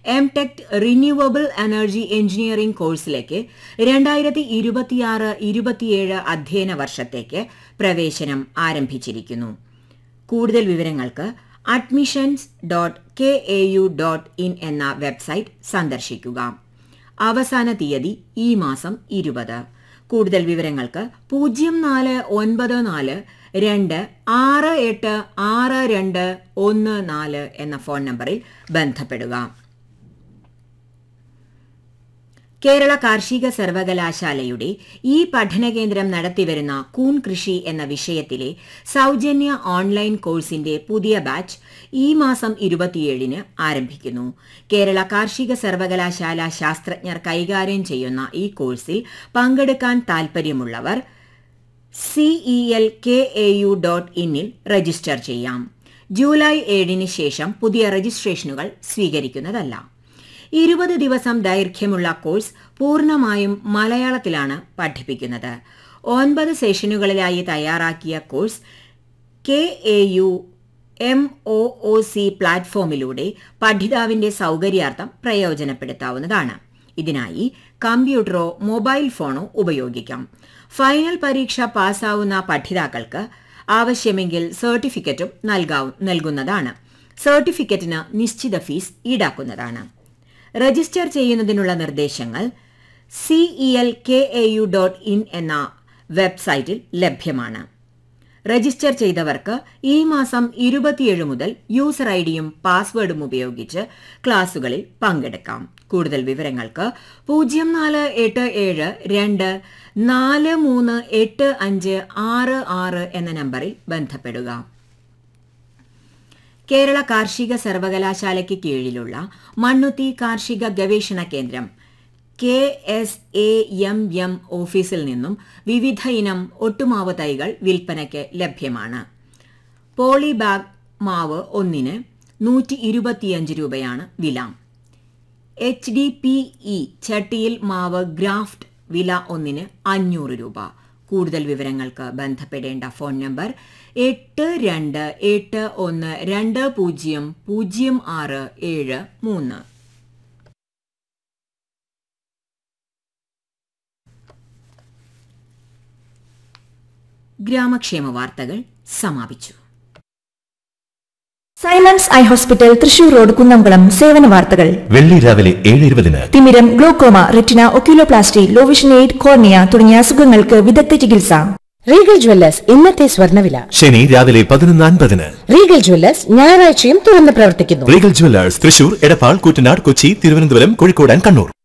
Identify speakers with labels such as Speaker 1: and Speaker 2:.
Speaker 1: M tech renewable energy engineering കോഴ്സിലേക്ക് രണ്ടായിരത്തി ഇരുപത്തിയാറ് ഇരുപത്തിയേഴ് അധ്യയന വർഷത്തേക്ക് പ്രവേശനം ആരംഭിച്ചിരിക്കുന്നു കൂടുതൽ വിവരങ്ങൾക്ക് admissions dot K A U dot in എന്ന വെബ്സൈറ്റ് സന്ദർശിക്കുക അവസാന തീയതി ഈ മാസം ഇരുപത് കൂടുതൽ വിവരങ്ങൾക്ക് പൂജ്യം നാല് ഒൻപത് നാല് രണ്ട് ആറ് എട്ട് ആറ് രണ്ട് ഒന്ന് നാല് എന്ന ഫോൺ നമ്പറിൽ ബന്ധപ്പെടുക കേരള കാർഷിക സർവകലാശാലയുടെ ഈ പഠനകേന്ദ്രം നടത്തിവരുന്ന കൂൺ കൃഷി എന്ന വിഷയത്തിലെ സൗജന്യ ഓൺലൈൻ കോഴ്സിന്റെ പുതിയ ബാച്ച് ഈ മാസം ഇരുപത്തിയേഴിന് ആരംഭിക്കുന്നു കേരള കാർഷിക സർവകലാശാല ശാസ്ത്രജ്ഞർ കൈകാര്യം ചെയ്യുന്ന ഈ കോഴ്സിൽ പങ്കെടുക്കാൻ താൽപ്പര്യമുള്ളവർ CEL K A U dot ഇന്നിൽ രജിസ്റ്റർ ചെയ്യാം ജൂലൈ ഏഴിന് ശേഷം പുതിയ രജിസ്ട്രേഷനുകൾ സ്വീകരിക്കുന്നതല്ല ഇരുപത് ദിവസം ദൈർഘ്യമുള്ള കോഴ്സ് പൂർണ്ണമായും മലയാളത്തിലാണ് പഠിപ്പിക്കുന്നത് ഒൻപത് സെഷനുകളിലായി തയ്യാറാക്കിയ course K A U M O O C പ്ലാറ്റ്ഫോമിലൂടെ പഠിതാവിന്റെ സൗകര്യാർത്ഥം പ്രയോജനപ്പെടുത്താവുന്നതാണ് ഇതിനായി കമ്പ്യൂട്ടറോ മൊബൈൽ ഫോണോ ഉപയോഗിക്കാം ഫൈനൽ പരീക്ഷ പാസ്സാവുന്ന പഠിതാക്കൾക്ക് ആവശ്യമെങ്കിൽ സർട്ടിഫിക്കറ്റും നൽകാവു നൽകുന്നതാണ് സർട്ടിഫിക്കറ്റിന് നിശ്ചിത ഫീസ് ഈടാക്കുന്നതാണ് രജിസ്റ്റർ ചെയ്യുന്നതിനുള്ള നിർദ്ദേശങ്ങൾ CEL K A U dot in എന്ന വെബ്സൈറ്റിൽ ലഭ്യമാണ് രജിസ്റ്റർ ചെയ്തവർക്ക് ഈ മാസം ഇരുപത്തിയേഴ് മുതൽ യൂസർ ഐഡിയും പാസ്വേഡും ഉപയോഗിച്ച് ക്ലാസുകളിൽ പങ്കെടുക്കാം കൂടുതൽ വിവരങ്ങൾക്ക് പൂജ്യം നാല് എട്ട് ഏഴ് രണ്ട് നാല് മൂന്ന് എട്ട് അഞ്ച് ആറ് ആറ് എന്ന നമ്പറിൽ ബന്ധപ്പെടുക കേരള കാർഷിക സർവകലാശാലയ്ക്ക് കീഴിലുള്ള മണ്ണുത്തി കാർഷിക ഗവേഷണ കേന്ദ്രം K S A M M ഓഫീസിൽ നിന്നും വിവിധ ഇനം ഒട്ടുമാവ് തൈകൾ വിൽപ്പനയ്ക്ക് ലഭ്യമാണ് പോളിബാഗ് മാവ് ഒന്നിന് നൂറ്റി ഇരുപത്തിയഞ്ച് രൂപയാണ് വില എച്ച് ഡി പി ഇ ചട്ടിയിൽ മാവ് ഗ്രാഫ്റ്റ് വില ഒന്നിന് അഞ്ഞൂറ് രൂപ കൂടുതൽ വിവരങ്ങൾക്ക് ബന്ധപ്പെടേണ്ട ഫോൺ നമ്പർ എട്ട് രണ്ട് എട്ട് ഒന്ന് രണ്ട് പൂജ്യം പൂജ്യം ആറ് ഏഴ് മൂന്ന് ഗ്രാമക്ഷേമ വാർത്തകൾ സമാപിച്ചു
Speaker 2: സൈലൻസ് eye hospital Thrissur road Kunnamkulam സേവന വാർത്തകൾ
Speaker 3: വെള്ളി രാവിലെ ഏഴ് ഇരുപതിന്
Speaker 2: തിമിരം glaucoma retina oculoplasty low vision aid cornea തുടങ്ങിയ അസുഖങ്ങൾക്ക് വിദഗ്ധ ചികിത്സ
Speaker 4: റീഗൽ ജ്വല്ലേഴ്സ് ഇന്നത്തെ സ്വർണ്ണവില
Speaker 3: ശനി രാവിലെ പതിനൊന്ന് അൻപതിന്
Speaker 4: റീഗൽ ജ്വല്ലേഴ്സ് ഞായറാഴ്ചയും തുറന്ന് പ്രവർത്തിക്കുന്നു
Speaker 3: Regal jewellers Thrissur Edappal Kuttanad Kochi Thiruvananthapuram Kozhikode and Kannur